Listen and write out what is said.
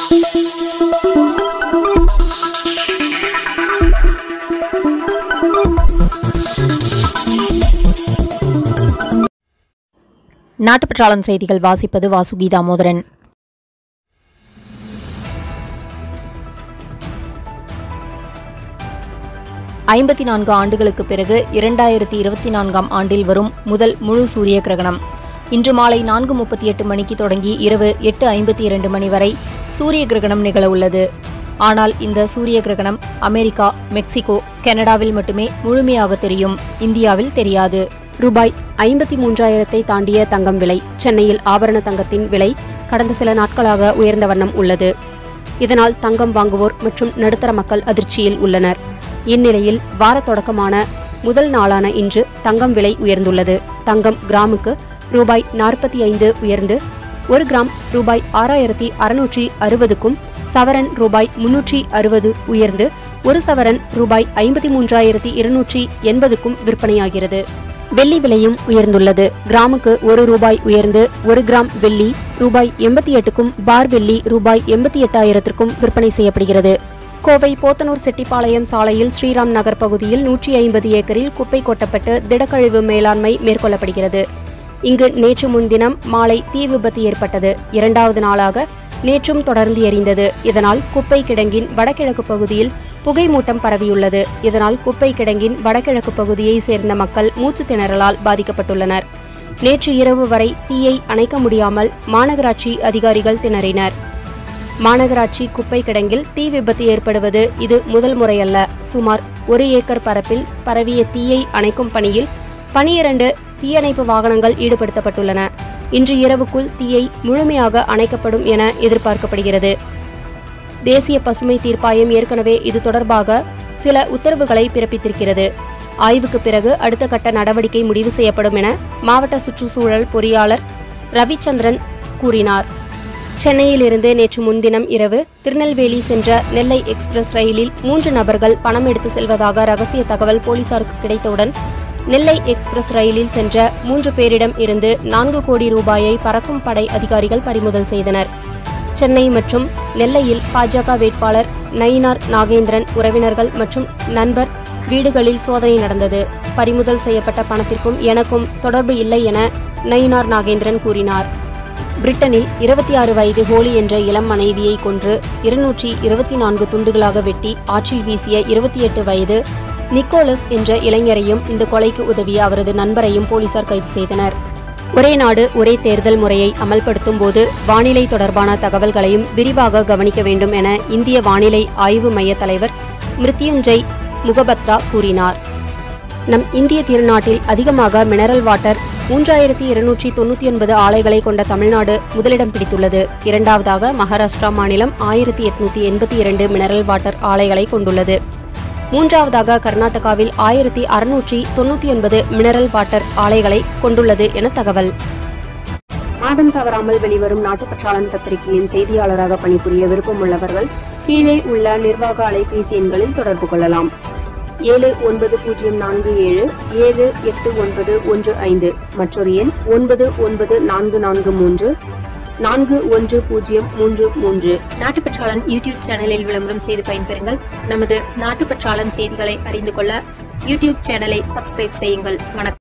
நாட்டுப்பற்றாளன் செய்திகள் வாசிப்பது வாசுகி தாமோதரன் ஐம்பத்தி நான்கு ஆண்டுகளுக்கு பிறகு இரண்டாயிரத்தி இருபத்தி நான்காம் ஆண்டில் வரும் முதல் முழு சூரிய கிரகணம் இன்று மாலை நான்கு முப்பத்தி எட்டு மணிக்கு தொடங்கி இரவு எட்டு ஐம்பத்தி இரண்டு மணி வரை சூரிய கிரகணம் நிகழ உள்ளது ஆனால் இந்த சூரிய கிரகணம் அமெரிக்கா மெக்சிகோ கனடாவில் மட்டுமே முழுமையாக தெரியும் இந்தியாவில் தெரியாது ரூபாய் ஐம்பத்தி மூன்றாயிரத்தை தாண்டிய தங்கம் விலை சென்னையில் ஆபரண தங்கத்தின் விலை கடந்த சில நாட்களாக உயர்ந்த வண்ணம் உள்ளது இதனால் தங்கம் வாங்குவோர் மற்றும் நடுத்தர மக்கள் அதிர்ச்சியில் உள்ளனர் இந்நிலையில் வார தொடக்கமான முதல் நாளான இன்று தங்கம் விலை உயர்ந்துள்ளது தங்கம் கிராமுக்கு ரூபாய் நாற்பத்தி ஐந்து உயர்ந்து ஒரு கிராம் ரூபாய் ஆறாயிரத்தி அறுநூற்றி அறுபதுக்கும் சவரன் ரூபாய் முன்னூற்றி அறுபது உயர்ந்து ஒரு சவரன் ரூபாய் ஐம்பத்தி மூன்றாயிரத்தி இருநூற்றி எண்பதுக்கும் விற்பனையாகிறது வெள்ளி விலையும் உயர்ந்துள்ளது கிராமுக்கு ஒரு ரூபாய் உயர்ந்து ஒரு கிராம் வெள்ளி ரூபாய் எண்பத்தி எட்டுக்கும் பார் வெள்ளி ரூபாய் எண்பத்தி எட்டாயிரத்திற்கும் விற்பனை செய்யப்படுகிறது கோவை போத்தனூர் செட்டிப்பாளையம் சாலையில் ஸ்ரீராம் நகர் பகுதியில் நூற்றி ஐம்பது ஏக்கரில் குப்பை கொட்டப்பட்டு திடக்கழிவு மேலாண்மை மேற்கொள்ளப்படுகிறது இங்கு நேற்று முன்தினம் மாலை தீ விபத்து ஏற்பட்டது இரண்டாவது நாளாக நேற்றும் தொடர்ந்து எரிந்தது இதனால் குப்பை கிடங்கின் வடகிழக்கு பகுதியில் புகை மூட்டம் பரவியுள்ளது இதனால் குப்பை கிடங்கின் வடகிழக்கு பகுதியை சேர்ந்த மக்கள் மூச்சு திணறலால் பாதிக்கப்பட்டுள்ளனர் நேற்று இரவு வரை தீயை அணைக்க முடியாமல் மாநகராட்சி அதிகாரிகள் திணறினர் மாநகராட்சி குப்பை கிடங்கில் தீ விபத்து ஏற்படுவது இது முதல் முறையல்ல சுமார் ஒரு ஏக்கர் பரப்பில் பரவிய தீயை அணைக்கும் பணியில் பனிரண்டு தீயணைப்பு வாகனங்கள் ஈடுபடுத்தப்பட்டுள்ளன இன்று இரவுக்குள் தீயை முழுமையாக அணைக்கப்படும் என எதிர்பார்க்கப்படுகிறது தேசிய பசுமை தீர்ப்பாயம் ஏற்கனவே இது தொடர்பாக சில உத்தரவுகளை பிறப்பித்திருக்கிறது ஆய்வுக்கு பிறகு அடுத்த கட்ட நடவடிக்கை முடிவு செய்யப்படும் என மாவட்ட சுற்றுச்சூழல் பொறியாளர் ரவிச்சந்திரன் கூறினார் சென்னையிலிருந்து நேற்று முன்தினம் இரவு திருநெல்வேலி சென்ற நெல்லை எக்ஸ்பிரஸ் ரயிலில் மூன்று நபர்கள் பணம் எடுத்து செல்வதாக ரகசிய தகவல் போலீசாருக்கு கிடைத்தவுடன் நெல்லை எக்ஸ்பிரஸ் ரயிலில் சென்ற மூன்று பேரிடம் இருந்து நான்கு கோடி ரூபாயை பறக்கும் படை அதிகாரிகள் பறிமுதல் செய்தனர் சென்னை மற்றும் நெல்லையில் பாஜக வேட்பாளர் நயினார் நாகேந்திரன் உறவினர்கள் மற்றும் நண்பர் வீடுகளில் சோதனை நடந்தது பறிமுதல் செய்யப்பட்ட பணத்திற்கும் எனக்கும் தொடர்பு இல்லை என நயினார் நாகேந்திரன் கூறினார் பிரிட்டனில் இருபத்தி ஆறு வயது ஹோலி என்ற இளம் மனைவியை கொன்று இருநூற்றி இருபத்தி நான்கு துண்டுகளாக வெட்டி ஆற்றில் வீசிய இருபத்தி எட்டு வயது நிக்கோலஸ் என்ற இளைஞரையும் இந்த கொலைக்கு உதவிய அவரது நண்பரையும் போலீசார் கைது செய்தனர் ஒரே நாடு ஒரே தேர்தல் முறையை அமல்படுத்தும் போது வானிலை தொடர்பான தகவல்களையும் விரிவாக கவனிக்க வேண்டும் என இந்திய வானிலை ஆய்வு மைய தலைவர் மிருத்யுஞ்சய் முகபத்ரா கூறினார் நம் இந்திய திருநாட்டில் அதிகமாக மினரல் வாட்டர் மூன்றாயிரத்தி இருநூற்றி தொண்ணூற்றி ஒன்பது ஆலைகளை கொண்ட தமிழ்நாடு முதலிடம் பிடித்துள்ளது இரண்டாவதாக மகாராஷ்டிரா மாநிலம் ஆயிரத்தி எட்நூத்தி எண்பத்தி இரண்டு மினரல் வாட்டர் ஆலைகளை கொண்டுள்ளது மூன்றாவதாக கர்நாடகாவில் ஆயிரத்தி அறுநூற்றி தொண்ணூற்றி ஒன்பது மினரல் வாட்டர் ஆலைகளை கொண்டுள்ளது என தகவல் மாதம் தவறாமல் வெளிவரும் நாட்டுப்பற்றாளன் பத்திரிகையின் செய்தியாளராக பணிபுரிய விருப்பமுள்ளவர்கள் கீழே உள்ள நிர்வாக அலைபேசி எண்களில் தொடர்பு கொள்ளலாம் ஏழு ஒன்பது பூஜ்ஜியம் நான்கு ஏழு ஏழு எட்டு ஒன்பது ஒன்று ஐந்து மற்றொரு எண் ஒன்பது ஒன்பது நான்கு நான்கு மூன்று நான்கு ஒன்று பூஜ்ஜியம் மூன்று மூன்று நாட்டுப்பற்றாளன் யூடியூப் சேனலில் விளம்பரம் செய்து பயன்பெறுங்கள் நமது நாட்டுப்பற்றாளன் செய்திகளை அறிந்து கொள்ள யூடியூப் சேனலை சப்ஸ்கிரைப் செய்யுங்கள் வணக்கம்